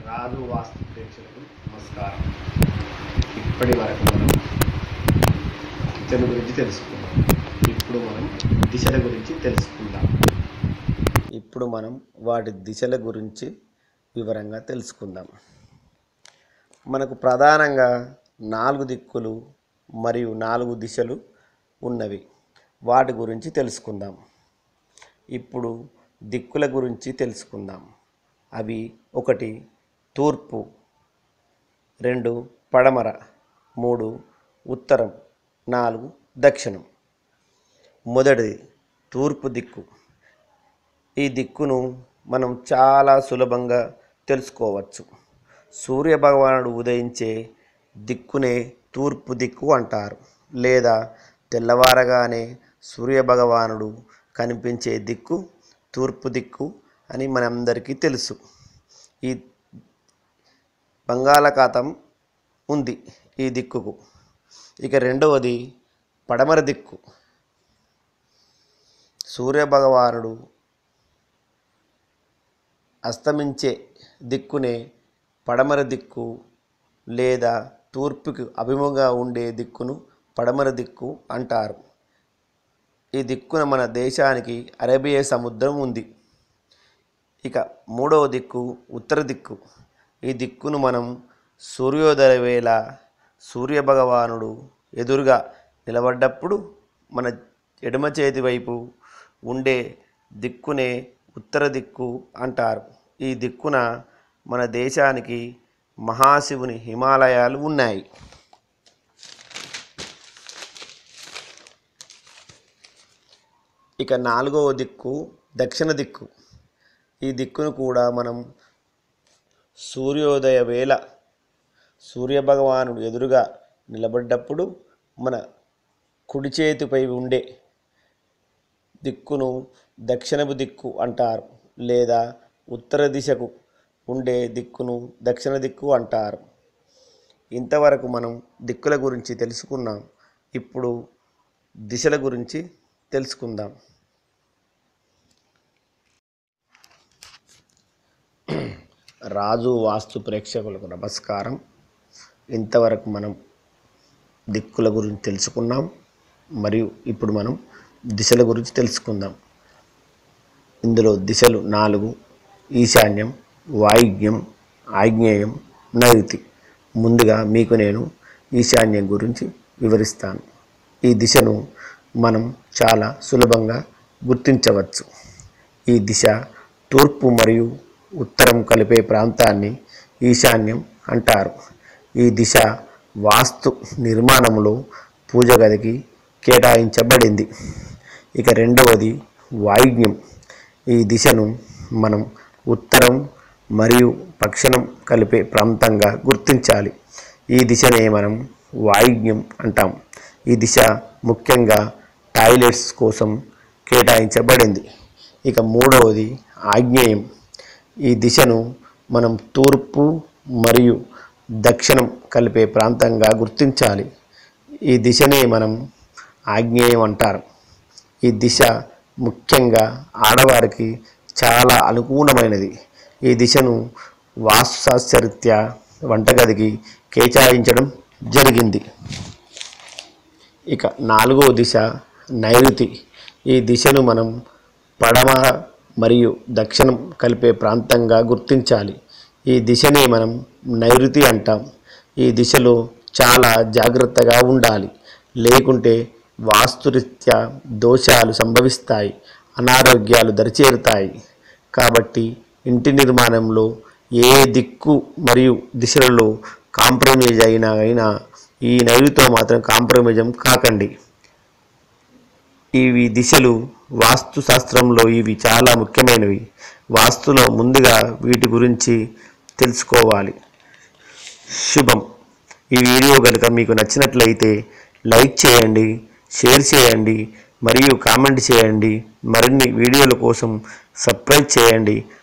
రాజు వాస్తు ప్రేక్షకులకు నమస్కారం ఇప్పటి వరకు మనం దిశల గురించి తెలుసుకున్నాం ఇప్పుడు మనం దిశల గురించి తెలుసుకుందాం ఇప్పుడు మనం వాటి దిశల గురించి వివరంగా తెలుసుకుందాం మనకు ప్రధానంగా నాలుగు దిక్కులు మరియు నాలుగు దిశలు ఉన్నవి వాటి గురించి తెలుసుకుందాం ఇప్పుడు దిక్కుల గురించి తెలుసుకుందాం అవి ఒకటి తూర్పు రెండు పడమర మూడు ఉత్తరం నాలుగు దక్షిణం మొదటిది తూర్పు దిక్కు ఈ దిక్కును మనం చాలా సులభంగా తెలుసుకోవచ్చు సూర్య భగవానుడు ఉదయించే దిక్కునే తూర్పు దిక్కు అంటారు లేదా తెల్లవారగానే సూర్య భగవానుడు కనిపించే దిక్కు తూర్పు దిక్కు అని మనందరికీ తెలుసు ఈ బంగాళాఖాతం ఉంది ఈ దిక్కుకు ఇక రెండవది పడమర దిక్కు సూర్య భగవానుడు అస్తమించే దిక్కునే పడమర దిక్కు లేదా తూర్పుకు అభిముఖంగా ఉండే దిక్కును పడమర దిక్కు అంటారు ఈ దిక్కున మన దేశానికి అరేబియా సముద్రం ఉంది ఇక మూడవ దిక్కు ఉత్తర దిక్కు ఈ దిక్కును మనం సూర్యోదయ వేళ సూర్య భగవానుడు ఎదురుగా నిలబడ్డప్పుడు మన ఎడమ చేతి వైపు ఉండే దిక్కునే ఉత్తర దిక్కు అంటారు ఈ దిక్కున మన దేశానికి మహాశివుని హిమాలయాలు ఉన్నాయి ఇక నాలుగవ దిక్కు దక్షిణ దిక్కు ఈ దిక్కును కూడా మనం సూర్యోదయ వేళ సూర్యభగవానుడు ఎదురుగా నిలబడ్డప్పుడు మన కుడి చేతిపై ఉండే దిక్కును దక్షిణపు దిక్కు అంటారు లేదా ఉత్తర దిశకు ఉండే దిక్కును దక్షిణ దిక్కు అంటారు ఇంతవరకు మనం దిక్కుల గురించి తెలుసుకున్నాం ఇప్పుడు దిశల గురించి తెలుసుకుందాం రాజు వాస్తు ప్రేక్షకులకు నమస్కారం ఇంతవరకు మనం దిక్కుల గురించి తెలుసుకున్నాం మరియు ఇప్పుడు మనం దిశల గురించి తెలుసుకుందాం ఇందులో దిశలు నాలుగు ఈశాన్యం వాయువ్యం ఆగ్నేయం నైరుతి ముందుగా మీకు నేను ఈశాన్యం గురించి వివరిస్తాను ఈ దిశను మనం చాలా సులభంగా గుర్తించవచ్చు ఈ దిశ తూర్పు మరియు ఉత్తరం కలిపే ప్రాంతాన్ని ఈశాన్యం అంటారు ఈ దిశ వాస్తు నిర్మాణంలో పూజ గదికి కేటాయించబడింది ఇక రెండవది వాయువ్యం ఈ దిశను మనం ఉత్తరం మరియు పక్షణం కలిపే ప్రాంతంగా గుర్తించాలి ఈ దిశనే మనం వాయువ్యం అంటాం ఈ దిశ ముఖ్యంగా టాయిలెట్స్ కోసం కేటాయించబడింది ఇక మూడవది ఆగ్నేయం ఈ దిశను మనం తూర్పు మరియు దక్షిణం కలిపే ప్రాంతంగా గుర్తించాలి ఈ దిశనే మనం ఆగ్నేయం అంటారు ఈ దిశ ముఖ్యంగా ఆడవారికి చాలా అనుకూలమైనది ఈ దిశను వాస్తుశాస్త్రరీత్యా వంటగదికి కేటాయించడం జరిగింది ఇక నాలుగో దిశ నైరుతి ఈ దిశను మనం పడమ మరియు దక్షిణం కలిపే ప్రాంతంగా గుర్తించాలి ఈ దిశనే మనం నైరుతి అంటాం ఈ దిశలో చాలా జాగ్రత్తగా ఉండాలి లేకుంటే వాస్తురీత్యా దోషాలు సంభవిస్తాయి అనారోగ్యాలు దరిచేరుతాయి కాబట్టి ఇంటి నిర్మాణంలో ఏ దిక్కు మరియు దిశలలో కాంప్రమైజ్ అయినా అయినా ఈ నైరుతితో మాత్రం కాంప్రమైజం కాకండి ఇవి దిశలు వాస్తు శాస్త్రంలో ఇవి చాలా ముఖ్యమైనవి వాస్తులో ముందుగా వీటి గురించి తెలుసుకోవాలి శుభం ఈ వీడియో కనుక మీకు నచ్చినట్లయితే లైక్ చేయండి షేర్ చేయండి మరియు కామెంట్ చేయండి మరిన్ని వీడియోల కోసం సబ్స్క్రైబ్ చేయండి